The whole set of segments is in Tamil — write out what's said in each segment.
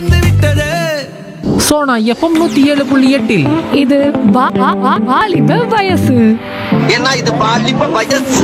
சோனா எஃப்எம் நூத்தி ஏழு புள்ளி எட்டில் இது வா- வா- வா- வாலிப வயசு ஏன்னா இது பாலிப்ப வயசு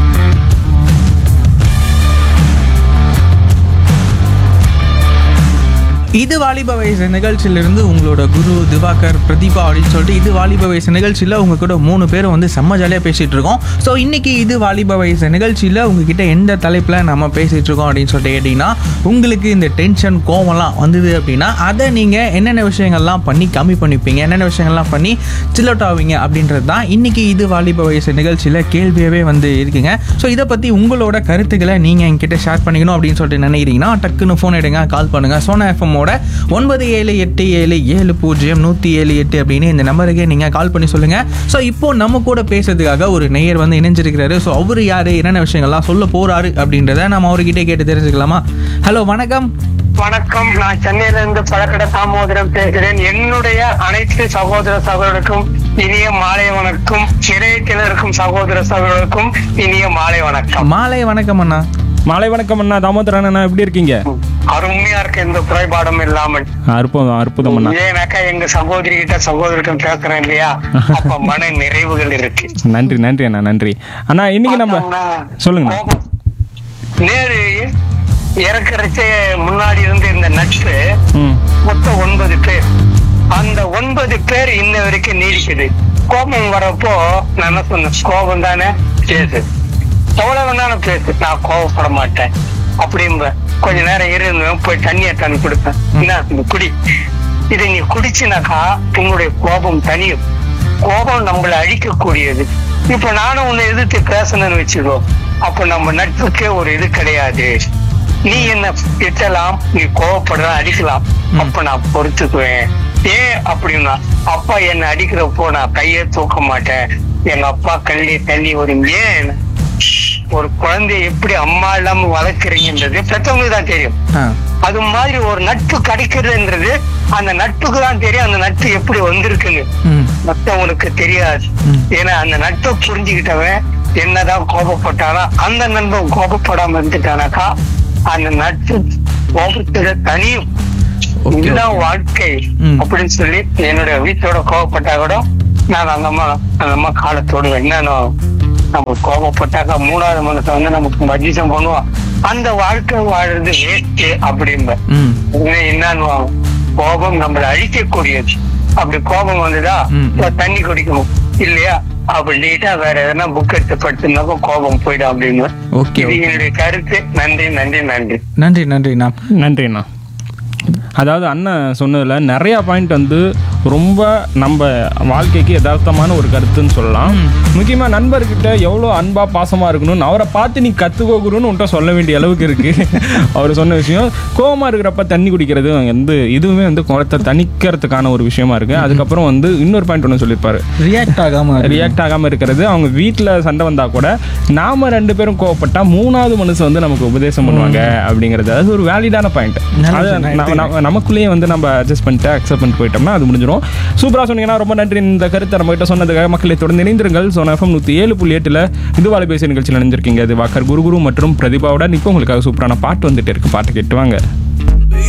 இது வாலிப வயசு நிகழ்ச்சியிலிருந்து உங்களோட குரு திவாகர் பிரதீபா அப்படின்னு சொல்லிட்டு இது வாலிப வயசு நிகழ்ச்சியில் உங்க கூட மூணு பேரும் வந்து செம்ம ஜாலியாக பேசிட்டு இருக்கோம் ஸோ இன்னைக்கு இது வாலிப வயசு நிகழ்ச்சியில் உங்ககிட்ட எந்த தலைப்பில் நம்ம பேசிட்டு இருக்கோம் அப்படின்னு சொல்லிட்டு கேட்டிங்கன்னா உங்களுக்கு இந்த டென்ஷன் கோவம்லாம் வந்தது அப்படின்னா அதை நீங்கள் என்னென்ன விஷயங்கள்லாம் பண்ணி கம்மி பண்ணிப்பீங்க என்னென்ன விஷயங்கள்லாம் பண்ணி சில் அவுட் ஆவீங்க அப்படின்றது தான் இன்னைக்கு இது வாலிப வயசு நிகழ்ச்சியில் கேள்வியாகவே வந்து இருக்குங்க ஸோ இதை பற்றி உங்களோட கருத்துக்களை நீங்கள் என்கிட்ட ஷேர் பண்ணிக்கணும் அப்படின்னு சொல்லிட்டு நினைக்கிறீங்கன்னா டக்குன்னு ஃபோன் எடுங்க கால் பண்ணுங்க சோனா எஃப்எம்மோட ஒன்பது ஏழு எட்டு ஏழு ஏழு பூஜ்ஜியம் நூற்றி ஏழு எட்டு அப்படின்னு இந்த நம்பருக்கு நீங்கள் கால் பண்ணி சொல்லுங்கள் ஸோ இப்போ நம்ம கூட பேசுறதுக்காக ஒரு நேயர் வந்து இணைஞ்சிருக்கிறாரு ஸோ அவர் யார் என்னென்ன விஷயங்கள்லாம் சொல்ல போறாரு அப்படின்றத நம்ம அவர்கிட்ட கேட்டு தெரிஞ்சுக்கலாமா ஹலோ வணக்கம் வணக்கம் நான் சென்னையில இருந்து பழக்கடை தாமோதரம் பேசுகிறேன் என்னுடைய அனைத்து சகோதர சகோதரருக்கும் இனிய மாலை வணக்கம் சிறையத்தில் இருக்கும் சகோதர சகோதரருக்கும் இனிய மாலை வணக்கம் மாலை வணக்கம் அண்ணா மாலை வணக்கம் அண்ணா தாமோதரன் அண்ணா எப்படி இருக்கீங்க அருமையா இருக்கு எந்த குறைபாடும் இல்லாமல் அற்புதம் அற்புதம் அண்ணா ஏன்னாக்கா எங்க சகோதரி கிட்ட சகோதரிக்கும் பேசுறேன் இல்லையா அப்ப மன நிறைவுகள் இருக்கு நன்றி நன்றி அண்ணா நன்றி அண்ணா இன்னைக்கு நம்ம பார்த்தோம்னா, சொல்லுங்க கோபம். நேரு இறக்குறச்சே முன்னாடி இருந்து இந்த நட்சு ம் மொத்தம் ஒன்பது பேர் அந்த ஒன்பது பேர் இன்ன வரைக்கும் நீடிக்குது கோபம் வரப்போ நான் என்ன சொன்னேன் கோபம் தானே பேசு எவ்வளவு வேணாலும் பேசு நான் கோபப்பட மாட்டேன் அப்படிம்ப கொஞ்ச நேரம் இருந்தேன் போய் தண்ணியை தண்ணி கொடுப்பேன் என்ன இது குடி இதை நீ குடிச்சினாக்கா உன்னுடைய கோபம் தனியும் கோபம் நம்மளை அழிக்கக்கூடியது இப்ப நானும் உன்னை எதிர்த்து பேசணும்னு வச்சுக்கோ அப்ப நம்ம நட்புக்கே ஒரு இது கிடையாது நீ என்ன திட்டலாம் நீ கோவப்படலாம் அடிக்கலாம் அப்ப நான் பொறுத்துக்குவேன் ஏன் அப்படின்னா அப்பா என்ன அடிக்கிறப்போ நான் கையே தூக்க மாட்டேன் எங்க அப்பா கள்ளி தள்ளி வரும் ஏன் ஒரு குழந்தைய எப்படி அம்மா இல்லாம வளர்க்குறீங்கன்றது பெற்றவங்களுக்கு தான் தெரியும் ஆ அது மாதிரி ஒரு நட்பு கிடைக்கிறதுன்றது அந்த நட்புக்கு தான் தெரியும் அந்த நட்பு எப்படி வந்திருக்குன்னு ம் மத்தவனுக்கு தெரியாது ம். ஏன்னா அந்த நட்பை புரிஞ்சுக்கிட்டவன் என்னதான் கோபப்பட்டானா அந்த நண்பன் கோபப்படாம இருந்துட்டானாக்கா அந்த நட்பு கோபத்துல தனியும் Okay, இதுதான் okay. வாழ்க்கை ம். அப்படின்னு சொல்லி என்னுடைய வீட்டோட கோபப்பட்டா கூட நான் அந்த அம்மா அந்த அம்மா காலத்தோடு என்னன்னு நம்ம கோபப்பட்டாக்கா மூணாவது மனசை வந்து நமக்கு மஜிசம் பண்ணுவோம் அந்த வாழ்க்கை வாழுறது வேஸ்ட் அப்படிம்ப ம் உடனே என்னன்னு கோபம் நம்மளை அழிக்கக்கூடியது அப்படி கோபம் வந்துதா ம். இப்ப தண்ணி குடிக்கணும் இல்லையா அப்படி நீட்டா வேற எதனா புக் எடுத்து படுத்துனாக்கா கோபம் போயிடும் அப்படின்னு Okay, இது okay. என்னுடைய கருத்து நன்றி நன்றி நன்றி நன்றி நன்றி அண்ணா நன்றி அண்ணா அதாவது அண்ணன் சொன்னதில் நிறையா பாயிண்ட் வந்து ரொம்ப நம்ம வாழ்க்கைக்கு யதார்த்தமான ஒரு கருத்துன்னு சொல்லலாம் முக்கியமாக நண்பர்கிட்ட எவ்வளோ அன்பா பாசமாக இருக்கணும்னு அவரை பார்த்து நீ கற்றுக்கோக்குறோன்னு உன்ட்ட சொல்ல வேண்டிய அளவுக்கு இருக்குது அவர் சொன்ன விஷயம் கோவமா இருக்கிறப்ப தண்ணி குடிக்கிறது வந்து இதுவுமே வந்து குளத்தை தணிக்கிறதுக்கான ஒரு விஷயமா இருக்கு அதுக்கப்புறம் வந்து இன்னொரு பாயிண்ட் ஒன்று சொல்லியிருப்பாரு ரியாக்ட் ஆகாம ரியாக்ட் ஆகாம இருக்கிறது அவங்க வீட்டில் சண்டை வந்தா கூட நாம ரெண்டு பேரும் கோவப்பட்டா மூணாவது மனுஷன் வந்து நமக்கு உபதேசம் பண்ணுவாங்க அப்படிங்கிறது அது ஒரு வேலிடான பாயிண்ட் நல்லது, அது நல்லது. நம்ம- நம்ம- நமக்குள்ளேயே வந்து நம்ம அட்ஜஸ்ட் பண்ணிட்டு அக்செப்ட் பண்ணிட்டு போயிட்டோம்னா அது முடிஞ்சிடும் சூப்பரா சொன்னீங்கன்னா ரொம்ப நன்றி இந்த கருத்தை நம்ம கிட்ட சொன்னதுக்காக மக்களை தொடர்ந்து இணைந்திருங்கள் சோனா எஃப்எம் நூற்றி ஏழு புள்ளி எட்டில் இது வாலிபேசி நிகழ்ச்சியில் நினைஞ்சிருக்கீங்க இது வாக்கர் குரு குரு மற்றும் பிரதிபாவுடன் இப்போ உங்களுக்காக சூப்பரான பாட்டு வந்துட்டு இருக்கு பாட்டு கேட்டு வாங்க